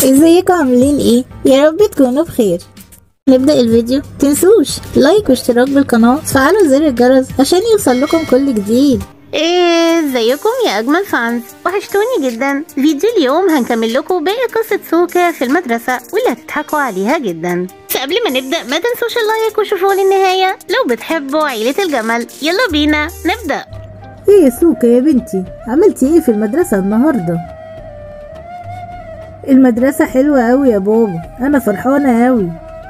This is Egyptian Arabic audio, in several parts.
ازيكم عاملين ايه يا رب تكونوا بخير نبدأ الفيديو تنسوش لايك واشتراك بالقناة وتفعلوا زر الجرس عشان يوصل لكم كل جديد ايه ازيكم يا اجمل فانز وحشتوني جدا فيديو اليوم هنكمل لكم باقي قصه سوكا في المدرسه واللي هتضحكوا عليها جدا بس قبل ما نبدا ما تنسوش اللايك وشوفوا للنهايه لو بتحبوا عيله الجمل يلا بينا نبدا ايه يا سوكا يا بنتي عملتي ايه في المدرسة النهاردة المدرسة حلوة اوي يا بابا انا فرحانة اوي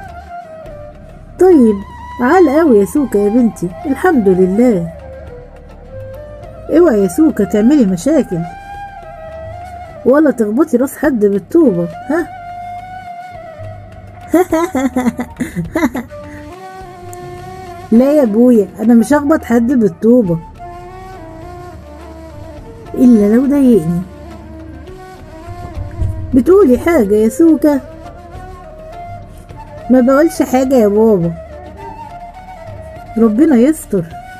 طيب عال اوي يا سوكا يا بنتي الحمد لله اوعي يا سوكا تعملي مشاكل ولا تخبطي راس حد بالطوبة ها لا يا ابويا انا مش هخبط حد بالطوبة الا لو ضايقني بتقولي حاجة يا سوكا ما بقولش حاجة يا بابا ربنا يستر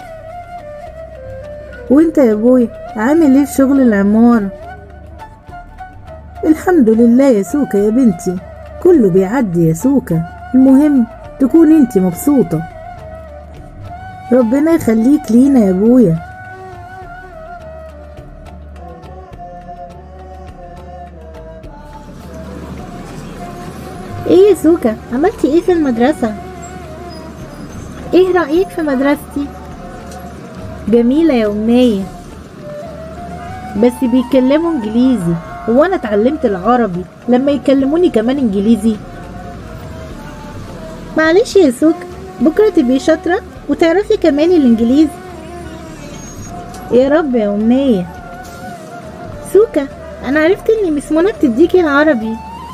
وانت يا ابويا عامل ايه في شغل العمارة الحمد لله يا سوكا يا بنتي كله بيعدي يا سوكا المهم تكون انت مبسوطة ربنا يخليك لينا يا ابويا ايه يا سوكا عملتي ايه في المدرسة ايه رأيك في مدرستي جميلة يا أمنية بس بيتكلموا انجليزي هو انا اتعلمت العربي لما يكلموني كمان انجليزي معلش يا سوكا بكرة تبقي شاطرة وتعرفي كمان الانجليزي يا رب يا أمنية سوكا انا عرفت ان مس منى بتديكي العربي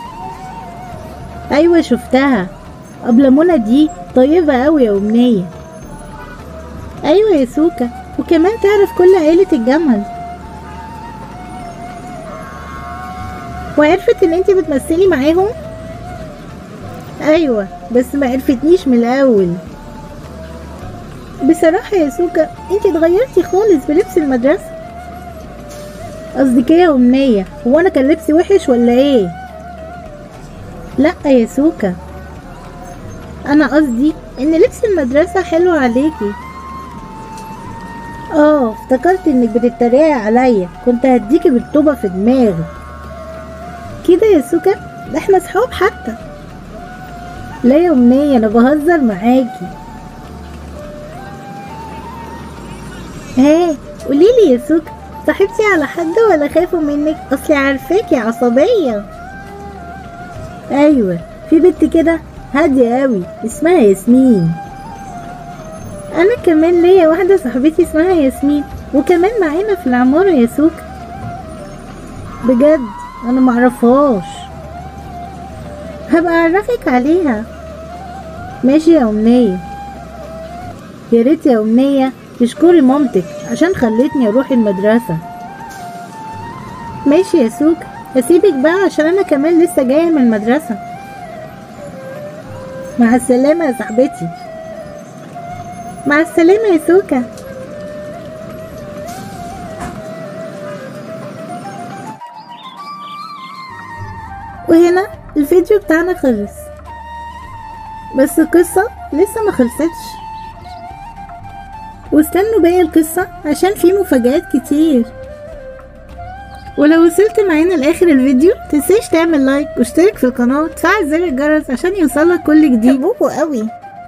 ايوه شفتها قبل منى دي طيبة اوي يا أمنية ايوه يا سوكا وكمان تعرف كل عيلة الجمل وعرفت ان انتي بتمثلي معاهم ايوه بس ما عرفتنيش من الاول بصراحة يا سوكا انتي اتغيرتي خالص بلبس المدرسة قصدك ايه يا أمنية هو انا كان لبسي وحش ولا ايه لا يا سوكا انا قصدي ان لبس المدرسة حلو عليكي اه افتكرت انك بتتريقي عليا كنت هديكي بالطوبة في دماغي كده يا سوكا ده احنا صحاب حتى لا يا أمنية انا بهزر معاكي ها قوليلي يا سوكا صاحبتي على حد ولا خافوا منك اصلي عارفاكي عصبية ايوه في بنت كده هادية قوي اسمها ياسمين انا كمان ليا واحدة صاحبتي اسمها ياسمين وكمان معانا في العمارة يا سوكا بجد انا معرفهاش هبقى اعرفك عليها ماشي يا امنية يا ريت يا امنية تشكري مامتك عشان خلتني اروح المدرسة ماشي يا سوكا هسيبك بقى عشان انا كمان لسه جاية من المدرسة مع السلامة يا صاحبتي مع السلامة يا سوكا وهنا الفيديو بتاعنا خلص بس القصة لسه ما خلصتش واستنوا باقي القصة عشان في مفاجآت كتير ولو وصلت معانا لاخر الفيديو تنسيش تعمل لايك واشترك في القناة وتفعل زر الجرس عشان يوصلك كل جديد بحبكوا قوي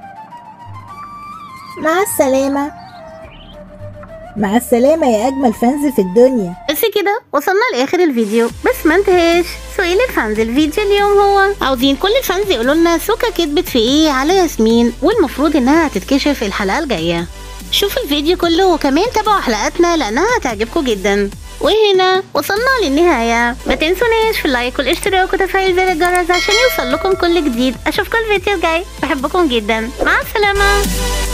مع السلامة مع السلامة يا أجمل فانز في الدنيا بس كده وصلنا لاخر الفيديو بس ما انتهاش سؤال الفانز الفيديو اليوم هو عاوزين كل الفانز يقولوا لنا سوكا كدبت في ايه على ياسمين والمفروض انها هتتكشف الحلقه الجايه شوفوا الفيديو كله وكمان تابعوا حلقاتنا لانها هتعجبكم جدا وهنا وصلنا للنهاية ما تنسوناش في اللايك والاشتراك وتفعيل زر الجرس عشان يوصل لكم كل جديد اشوفكم الفيديو الجاي بحبكم جدا مع السلامة